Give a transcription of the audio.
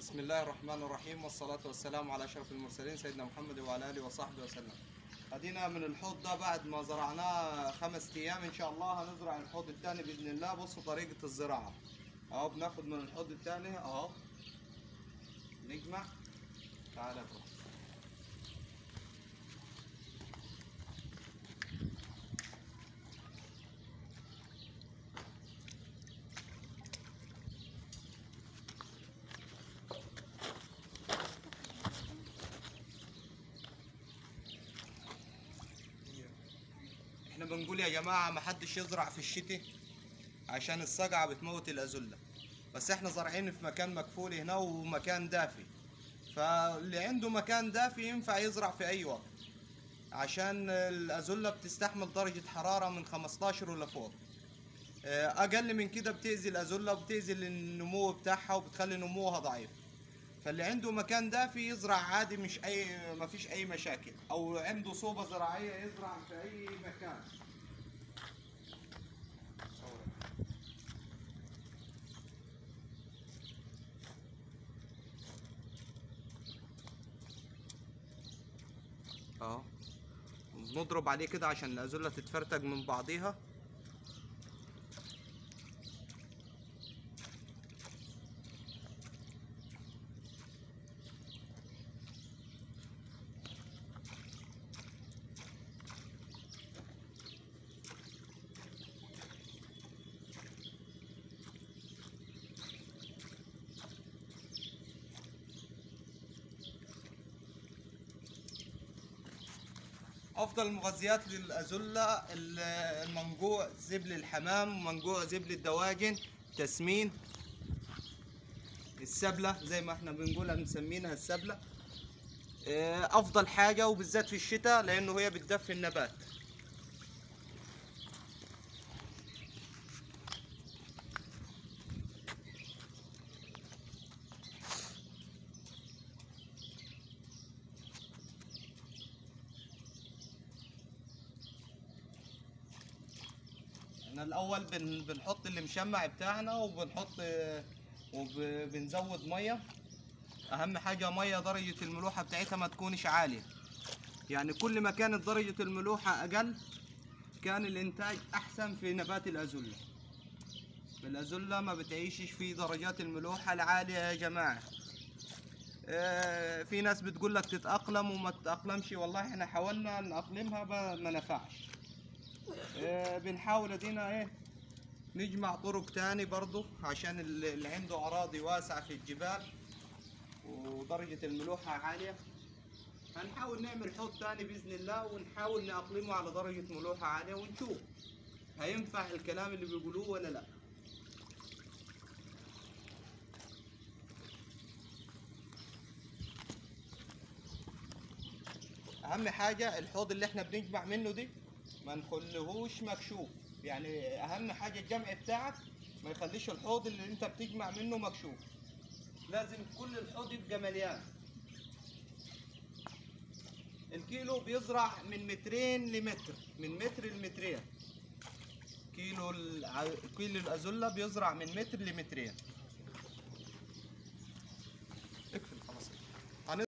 بسم الله الرحمن الرحيم والصلاة والسلام على أشرف المرسلين سيدنا محمد وعلى آله وصحبه وسلم أدينا من الحوض ده بعد ما زرعناه خمس أيام إن شاء الله هنزرع الحوض الثاني بإذن الله بصوا طريقة الزراعة أهو بناخد من الحوض الثاني أهو نجمع تعالى برو احنا بنقول يا جماعة ما حدش يزرع في الشتاء عشان الصقعة بتموت الأزلة بس احنا زارعين في مكان مكفول هنا ومكان دافي فاللي عنده مكان دافي ينفع يزرع في أي وقت عشان الأزلة بتستحمل درجة حرارة من 15 ولا فوق اه، أقل من كده بتأذي الأزلة وبتأذي النمو بتاعها وبتخلي نموها ضعيف فاللي عنده مكان دافي يزرع عادي مش اي ما فيش اي مشاكل او عنده صوبة زراعية يزرع في اي مكان اه بنضرب عليه كده عشان الازولة تتفرتج من بعضيها افضل المغذيات للازله ال- المنقوع زبل الحمام منقوع زبل الدواجن تسمين السبله زي ما احنا بنقولها مسمينها السبله آه، افضل حاجه وبالذات في الشتاء لانه هي بتدفي النبات احنا الاول بن بنحط المشمع بتاعنا وبنحط وبنزود ميه اهم حاجه ميه درجه الملوحه بتاعتها ما تكونش عاليه يعني كل ما كانت درجه الملوحه اقل كان الانتاج احسن في نبات الازله الازله ما بتعيشش في درجات الملوحه العاليه يا جماعه آه، في ناس بتقول لك تتاقلم وما تتاقلمش والله احنا حاولنا نأقلمها ب- ما نفعش آه، بنحاول ادينا ايه نجمع طرق تاني برضو عشان اللي اللي عنده اراضي واسعة في الجبال ودرجة الملوحة عالية هنحاول نعمل حوض تاني بإذن الله ونحاول نأقلمه على درجة ملوحة عالية ونشوف هينفع الكلام اللي بيقولوه ولا لا اهم حاجه الحوض اللي احنا بنجمع منه دي ما نخليهوش مكشوف يعني اهم حاجه الجمع بتاعك ما يخليش الحوض اللي انت بتجمع منه مكشوف لازم كل الحوض يبقى مليان الكيلو بيزرع من مترين لمتر من متر لمترين كيلو الع- كيلو الازولا بيزرع من متر لمترين